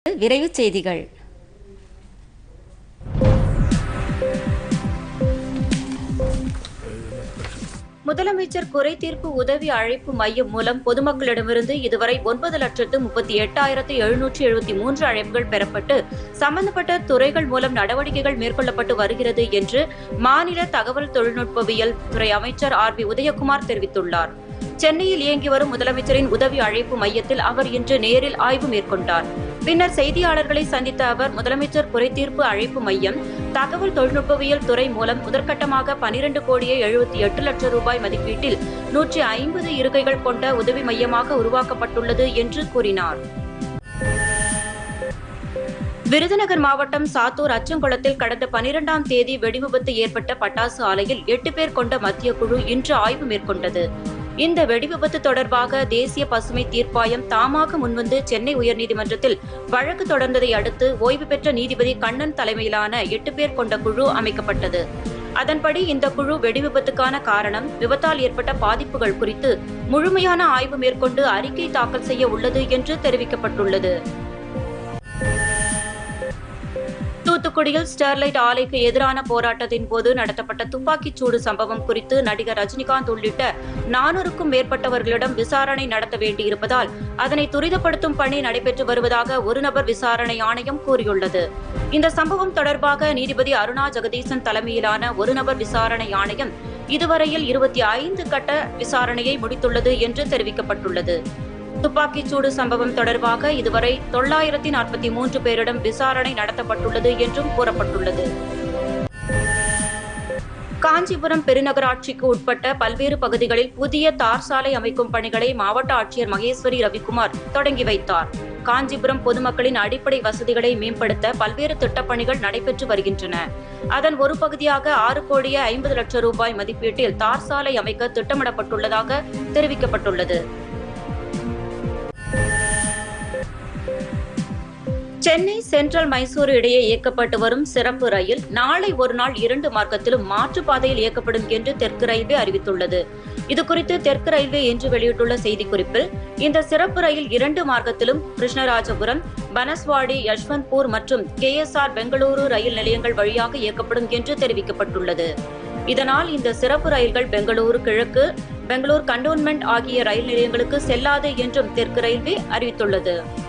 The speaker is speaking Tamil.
விரைவுச் செய்திகள் முதலமைச்சர் குறை தீர்ப்பு உதவி அழைப்பு மையம் மூலம் பொதுமக்களிடமிருந்து இதுவரை ஒன்பது லட்சத்து முப்பத்தி எட்டாயிரத்து எழுநூற்றி எழுபத்தி மூன்று அழைப்புகள் பெறப்பட்டு சம்பந்தப்பட்ட துறைகள் மூலம் நடவடிக்கைகள் மேற்கொள்ளப்பட்டு வருகிறது என்று மாநில தகவல் தொழில்நுட்பவியல் துறை அமைச்சர் ஆர் பி உதயகுமார் தெரிவித்துள்ளார் சென்னையில் இயங்கி வரும் முதலமைச்சரின் உதவி அழைப்பு மையத்தில் அவர் இன்று நேரில் ஆய்வு மேற்கொண்டார் பின்னர் செய்தியாளர்களை சந்தித்த அவர் முதலமைச்சர் குறைதீர்ப்பு அழைப்பு மையம் தகவல் தொழில்நுட்பவியல் துறை மூலம் முதற்கட்டமாக பனிரெண்டு கோடியே எழுபத்தி எட்டு லட்சம் ரூபாய் மதிப்பீட்டில் நூற்றி ஐம்பது இருக்கைகள் கொண்ட உதவி மையமாக உருவாக்கப்பட்டுள்ளது என்று கூறினார் விருதுநகர் மாவட்டம் சாத்தூர் அச்சங்குளத்தில் கடந்த பனிரெண்டாம் தேதி வெடிவிபத்து ஏற்பட்ட பட்டாசு ஆலையில் எட்டு பேர் கொண்ட மத்திய குழு இன்று ஆய்வு மேற்கொண்டது இந்த வெடிவிபத்து தொடர்பாக தேசிய பசுமை தீர்ப்பாயம் தாமாக முன்வந்து சென்னை உயர்நீதிமன்றத்தில் வழக்கு தொடர்ந்ததை அடுத்து ஓய்வு பெற்ற நீதிபதி கண்ணன் தலைமையிலான எட்டு பேர் கொண்ட குழு அமைக்கப்பட்டது அதன்படி இந்த குழு வெடிவிபத்துக்கான காரணம் விபத்தால் ஏற்பட்ட பாதிப்புகள் குறித்து முழுமையான ஆய்வு மேற்கொண்டு அறிக்கை தாக்கல் செய்ய உள்ளது என்று தெரிவிக்கப்பட்டுள்ளது தூத்துக்குடியில் ஸ்டெர்லைட் ஆலைக்கு எதிரான போராட்டத்தின் போது நடத்தப்பட்ட துப்பாக்கிச் சூடு சம்பவம் குறித்து நடிகர் ரஜினிகாந்த் உள்ளிட்ட நானூறுக்கும் மேற்பட்டவர்களிடம் விசாரணை நடத்த வேண்டியிருப்பதால் அதனை துரிதப்படுத்தும் பணி நடைபெற்று வருவதாக ஒரு நபர் விசாரணை ஆணையம் கூறியுள்ளது இந்த சம்பவம் தொடர்பாக நீதிபதி அருணா ஜெகதீசன் தலைமையிலான ஒரு நபர் விசாரணை ஆணையம் இதுவரையில் இருபத்தி ஐந்து கட்ட விசாரணையை முடித்துள்ளது என்று தெரிவிக்கப்பட்டுள்ளது துப்பாக்கிச் சூடு சம்பவம் தொடர்பாக இதுவரை தொள்ளாயிரத்தி நாற்பத்தி மூன்று பேரிடம் விசாரணை நடத்தப்பட்டுள்ளது என்றும் கூறப்பட்டுள்ளது காஞ்சிபுரம் பெருநகராட்சிக்கு உட்பட்ட பல்வேறு பகுதிகளில் புதிய தார் சாலை அமைக்கும் பணிகளை மாவட்ட ஆட்சியர் மகேஸ்வரி ரவிக்குமார் தொடங்கி வைத்தார் காஞ்சிபுரம் பொதுமக்களின் அடிப்படை வசதிகளை மேம்படுத்த பல்வேறு திட்டப்பணிகள் நடைபெற்று வருகின்றன அதன் ஒரு பகுதியாக ஆறு கோடியே ஐம்பது லட்சம் ரூபாய் மதிப்பீட்டில் தார் சாலை அமைக்க திட்டமிடப்பட்டுள்ளதாக தெரிவிக்கப்பட்டுள்ளது சென்னை சென்ட்ரல் மைசூரு இடையே இயக்கப்பட்டு வரும் சிறப்பு ரயில் நாளை ஒரு நாள் இரண்டு மார்க்கத்திலும் மாற்றுப்பாதையில் இயக்கப்படும் என்று தெற்கு ரயில்வே அறிவித்துள்ளது இதுகுறித்து தெற்கு ரயில்வே இன்று வெளியிட்டுள்ள செய்திக்குறிப்பில் இந்த சிறப்பு ரயில் இரண்டு மார்க்கத்திலும் கிருஷ்ணராஜபுரம் பனஸ்வாடி யஷ்வந்த்பூர் மற்றும் கேஎஸ்ஆர் பெங்களூரு ரயில் நிலையங்கள் வழியாக இயக்கப்படும் என்று தெரிவிக்கப்பட்டுள்ளது இதனால் இந்த சிறப்பு ரயில்கள் பெங்களூரு கிழக்கு பெங்களூர் கண்டோன்மெண்ட் ஆகிய ரயில் நிலையங்களுக்கு செல்லாது என்றும் தெற்கு ரயில்வே அறிவித்துள்ளது